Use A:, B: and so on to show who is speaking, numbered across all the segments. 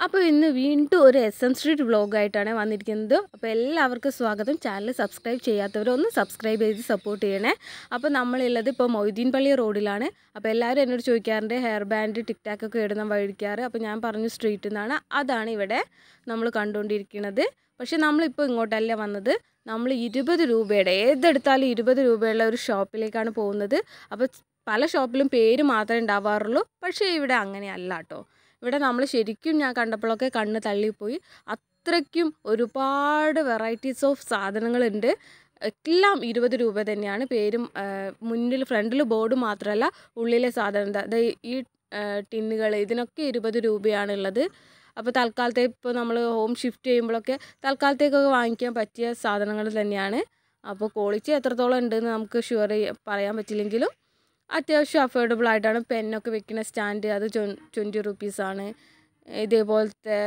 A: അപ്പോൾ ഇന്ന് വീണ്ടും ഒരു എസ് എം സ്ട്രീറ്റ് വ്ളോഗായിട്ടാണ് വന്നിരിക്കുന്നത് അപ്പോൾ എല്ലാവർക്കും സ്വാഗതം ചാനൽ സബ്സ്ക്രൈബ് ചെയ്യാത്തവരൊന്ന് സബ്സ്ക്രൈബ് ചെയ്ത് സപ്പോർട്ട് ചെയ്യണേ അപ്പോൾ നമ്മളുള്ളത് ഇപ്പോൾ മൊയ്തീൻ പള്ളി റോഡിലാണ് അപ്പോൾ എല്ലാവരും എന്നോട് ചോദിക്കാറുണ്ട് ഹെയർ ബാൻഡ് ടിക് ടാക്ക് ഒക്കെ ഇടുന്ന വഴിക്കാറ് അപ്പോൾ ഞാൻ പറഞ്ഞു സ്ട്രീറ്റിൽ നിന്നാണ് അതാണ് ഇവിടെ നമ്മൾ കണ്ടുകൊണ്ടിരിക്കുന്നത് പക്ഷേ നമ്മളിപ്പോൾ ഇങ്ങോട്ടല്ല വന്നത് നമ്മൾ ഇരുപത് രൂപയുടെ ഏതെടുത്താലും ഇരുപത് രൂപയുള്ള ഒരു ഷോപ്പിലേക്കാണ് പോകുന്നത് അപ്പോൾ പല ഷോപ്പിലും പേര് മാത്രമേ ഉണ്ടാവാറുള്ളൂ പക്ഷേ ഇവിടെ അങ്ങനെയല്ല കേട്ടോ ഇവിടെ നമ്മൾ ശരിക്കും ഞാൻ കണ്ടപ്പോഴൊക്കെ കണ്ണ് തള്ളിപ്പോയി അത്രയ്ക്കും ഒരുപാട് വെറൈറ്റീസ് ഓഫ് സാധനങ്ങളുണ്ട് എല്ലാം ഇരുപത് രൂപ തന്നെയാണ് പേരും മുന്നിൽ ഫ്രണ്ടിൽ ബോർഡ് മാത്രമല്ല ഉള്ളിലെ സാധനം ദാ- ദാ ഈ ടിന്നുകൾ ഇതിനൊക്കെ ഇരുപത് രൂപയാണുള്ളത് അപ്പോൾ തൽക്കാലത്തേക്ക് ഇപ്പോൾ നമ്മൾ ഹോം ഷിഫ്റ്റ് ചെയ്യുമ്പോഴൊക്കെ തൽക്കാലത്തേക്കൊക്കെ വാങ്ങിക്കാൻ പറ്റിയ സാധനങ്ങൾ തന്നെയാണ് അപ്പോൾ ക്വാളിറ്റി എത്രത്തോളം ഉണ്ടെന്ന് നമുക്ക് ഷുവർ പറയാൻ പറ്റില്ലെങ്കിലും അത്യാവശ്യം അഫോർഡബിൾ ആയിട്ടാണ് പെന്നൊക്കെ വെക്കുന്ന സ്റ്റാൻഡ് അത് ട്വൻറ്റി റുപ്പീസാണ് ഇതേപോലത്തെ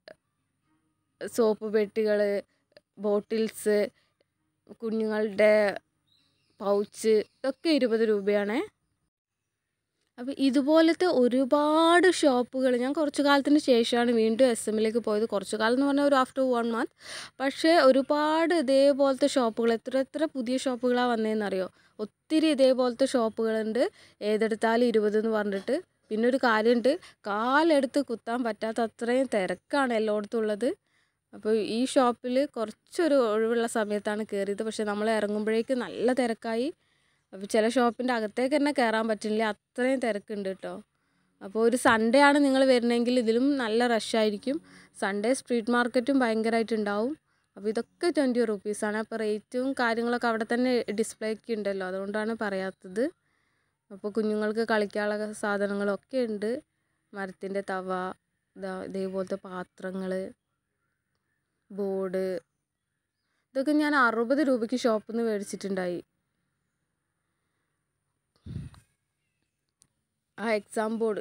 A: സോപ്പ് പെട്ടികൾ ബോട്ടിൽസ് കുഞ്ഞുങ്ങളുടെ പൗച്ച് ഇതൊക്കെ ഇരുപത് രൂപയാണ് അപ്പോൾ ഇതുപോലത്തെ ഒരുപാട് ഷോപ്പുകൾ ഞാൻ കുറച്ച് കാലത്തിന് ശേഷമാണ് വീണ്ടും എസ് എമ്മിലേക്ക് പോയത് കുറച്ച് കാലം എന്ന് പറഞ്ഞാൽ ഒരു ആഫ്റ്റർ വൺ മന്ത് പക്ഷേ ഒരുപാട് ഇതേപോലത്തെ ഷോപ്പുകൾ എത്ര എത്ര പുതിയ ഷോപ്പുകളാണ് വന്നതെന്നറിയോ ഒത്തിരി ഇതേപോലത്തെ ഷോപ്പുകളുണ്ട് ഏതെടുത്താലും ഇരുപത് എന്ന് പറഞ്ഞിട്ട് പിന്നെ ഒരു കാര്യമുണ്ട് കാലെടുത്ത് കുത്താൻ പറ്റാത്ത അത്രയും തിരക്കാണ് എല്ലായിടത്തും ഉള്ളത് അപ്പോൾ ഈ ഷോപ്പിൽ കുറച്ചൊരു ഒഴിവുള്ള സമയത്താണ് കയറിയത് പക്ഷേ നമ്മൾ ഇറങ്ങുമ്പോഴേക്ക് നല്ല തിരക്കായി അപ്പോൾ ചില ഷോപ്പിൻ്റെ അകത്തേക്ക് തന്നെ കയറാൻ പറ്റുന്നില്ല അത്രയും തിരക്കുണ്ട് കേട്ടോ അപ്പോൾ ഒരു സൺഡേ ആണ് നിങ്ങൾ വരുന്നതെങ്കിൽ ഇതിലും നല്ല റഷായിരിക്കും സൺഡേ സ്ട്രീറ്റ് മാർക്കറ്റും ഭയങ്കരമായിട്ടുണ്ടാവും അപ്പോൾ ഇതൊക്കെ ട്വൻറ്റി റുപ്പീസാണ് അപ്പോൾ റേറ്റും കാര്യങ്ങളൊക്കെ അവിടെ തന്നെ ഡിസ്പ്ലേക്ക് ഉണ്ടല്ലോ അതുകൊണ്ടാണ് പറയാത്തത് അപ്പോൾ കുഞ്ഞുങ്ങൾക്ക് കളിക്കാനുള്ള സാധനങ്ങളൊക്കെ ഉണ്ട് മരത്തിൻ്റെ തവ ഇതാ ഇതേപോലത്തെ പാത്രങ്ങൾ ബോർഡ് ഇതൊക്കെ ഞാൻ അറുപത് രൂപയ്ക്ക് ഷോപ്പിൽ നിന്ന് മേടിച്ചിട്ടുണ്ടായി ആ എക്സാം ബോർഡ്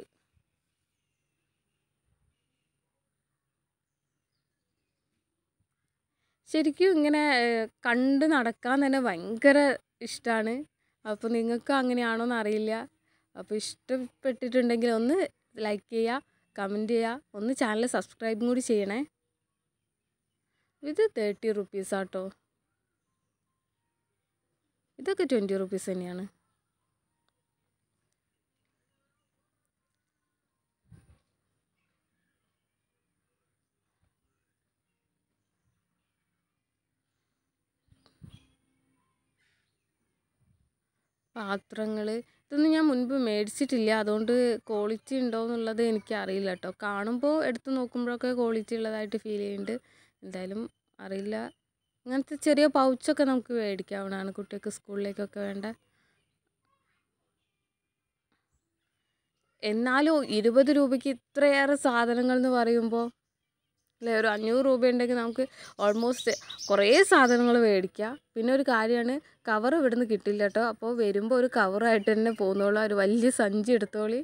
A: ശരിക്കും ഇങ്ങനെ ഏഹ്, കണ്ട് നടക്കാൻ തന്നെ ഭയങ്കര ഇഷ്ടമാണ് അപ്പോൾ നിങ്ങൾക്ക് അങ്ങനെയാണോ എന്ന് അറിയില്ല അപ്പോൾ ഇഷ്ടപ്പെട്ടിട്ടുണ്ടെങ്കിൽ ഒന്ന് ലൈക്ക് ചെയ്യുക കമൻറ്റ് ചെയ്യുക ഒന്ന് ചാനൽ സബ്സ്ക്രൈബും കൂടി ചെയ്യണേ ഇത് തേർട്ടി റുപ്പീസാട്ടോ ഇതൊക്കെ ട്വൻറ്റി റുപ്പീസ് തന്നെയാണ് പാത്രങ്ങൾ ഇതൊന്നും ഞാൻ മുൻപ് മേടിച്ചിട്ടില്ല അതുകൊണ്ട് ക്വാളിറ്റി ഉണ്ടോ എന്നുള്ളത് എനിക്ക് അറിയില്ല കേട്ടോ കാണുമ്പോൾ എടുത്ത് നോക്കുമ്പോഴൊക്കെ ക്വാളിറ്റി ഉള്ളതായിട്ട് ഫീൽ ചെയ്യുന്നുണ്ട് എന്തായാലും അറിയില്ല ഇങ്ങനത്തെ ചെറിയ പൗച്ചൊക്കെ നമുക്ക് മേടിക്കാവുന്നതാണ് കുട്ടികൾക്ക് സ്കൂളിലേക്കൊക്കെ വേണ്ട എന്നാലും ഇരുപത് രൂപയ്ക്ക് ഇത്രയേറെ സാധനങ്ങൾ എന്ന് പറയുമ്പോൾ അല്ലേ ഒരു അഞ്ഞൂറ് രൂപ ഉണ്ടെങ്കിൽ നമുക്ക് ഓൾമോസ്റ്റ് കുറേ സാധനങ്ങൾ മേടിക്കാം പിന്നെ ഒരു കാര്യമാണ് കവർ ഇവിടുന്ന് കിട്ടില്ല കേട്ടോ അപ്പോൾ വരുമ്പോൾ ഒരു കവറായിട്ട് തന്നെ പോകുന്നോളൂ ഒരു വലിയ സഞ്ചി എടുത്തോളി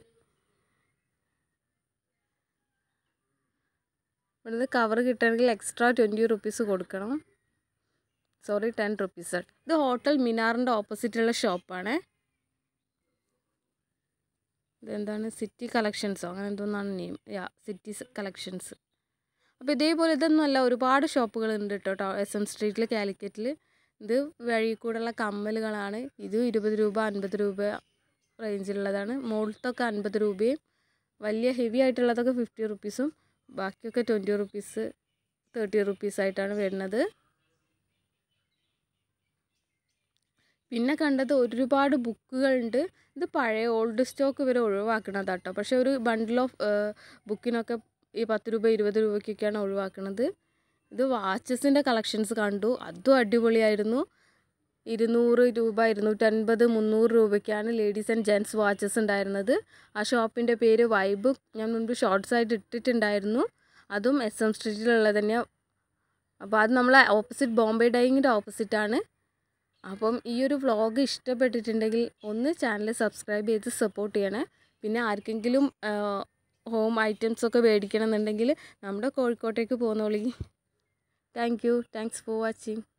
A: ഇവിടുന്ന് കവർ കിട്ടണമെങ്കിൽ എക്സ്ട്രാ ട്വൻറ്റി റുപ്പീസ് കൊടുക്കണം സോറി ടെൻ റുപ്പീസ് ഇത് ഹോട്ടൽ മിനാറിൻ്റെ ഓപ്പോസിറ്റുള്ള ഷോപ്പാണ് ഇതെന്താണ് സിറ്റി കളക്ഷൻസോ അങ്ങനെ എന്തോന്നാണ് നെയിം യാ സിറ്റി കളക്ഷൻസ് അപ്പോൾ ഇതേപോലെ ഇതൊന്നും അല്ല ഒരുപാട് ഷോപ്പുകൾ ഉണ്ട് കേട്ടോ എസ് എം സ്ട്രീറ്റിൽ കാലിക്കറ്റിൽ ഇത് വഴി കൂടെയുള്ള കമ്മലുകളാണ് ഇത് ഇരുപത് രൂപ അൻപത് രൂപ റേഞ്ചിലുള്ളതാണ് മുകളിലത്തൊക്കെ അൻപത് രൂപയും വലിയ ഹെവി ആയിട്ടുള്ളതൊക്കെ ഫിഫ്റ്റി റുപ്പീസും ബാക്കിയൊക്കെ ട്വൻറ്റി റുപ്പീസ് തേർട്ടി റുപ്പീസായിട്ടാണ് വരുന്നത് പിന്നെ കണ്ടത് ഒരുപാട് ബുക്കുകളുണ്ട് ഇത് പഴയ ഓൾഡ് സ്റ്റോക്ക് ഇവർ ഒഴിവാക്കണതാട്ടോ പക്ഷേ ഒരു ബണ്ടിൽ ഓഫ് ബുക്കിനൊക്കെ ഈ പത്ത് രൂപ ഇരുപത് രൂപയ്ക്കൊക്കെയാണ് ഒഴിവാക്കുന്നത് ഇത് വാച്ചസിൻ്റെ കളക്ഷൻസ് കണ്ടു അതും അടിപൊളിയായിരുന്നു ഇരുന്നൂറ് രൂപ ഇരുന്നൂറ്റൻപത് മുന്നൂറ് രൂപയ്ക്കാണ് ലേഡീസ് ആൻഡ് ജെൻറ്റ്സ് വാച്ചസ് ഉണ്ടായിരുന്നത് ആ ഷോപ്പിൻ്റെ പേര് വൈബ് ഞാൻ മുൻപ് ഷോർട്സ് ആയിട്ട് ഇട്ടിട്ടുണ്ടായിരുന്നു അതും എസ് എം സ്ട്രീറ്റിലുള്ളത് തന്നെയാണ് അപ്പോൾ അത് നമ്മളെ ഓപ്പോസിറ്റ് ബോംബെ ഡൈങ്ങിൻ്റെ ഓപ്പോസിറ്റാണ് അപ്പം ഈ ഒരു വ്ളോഗ് ഇഷ്ടപ്പെട്ടിട്ടുണ്ടെങ്കിൽ ഒന്ന് ചാനൽ സബ്സ്ക്രൈബ് ചെയ്ത് സപ്പോർട്ട് ചെയ്യണേ പിന്നെ ആർക്കെങ്കിലും ഹോം ഐറ്റംസ് ഒക്കെ മേടിക്കണം എന്നുണ്ടെങ്കിൽ നമ്മുടെ കോഴിക്കോട്ടേക്ക് പോന്നോളി thank you thanks for watching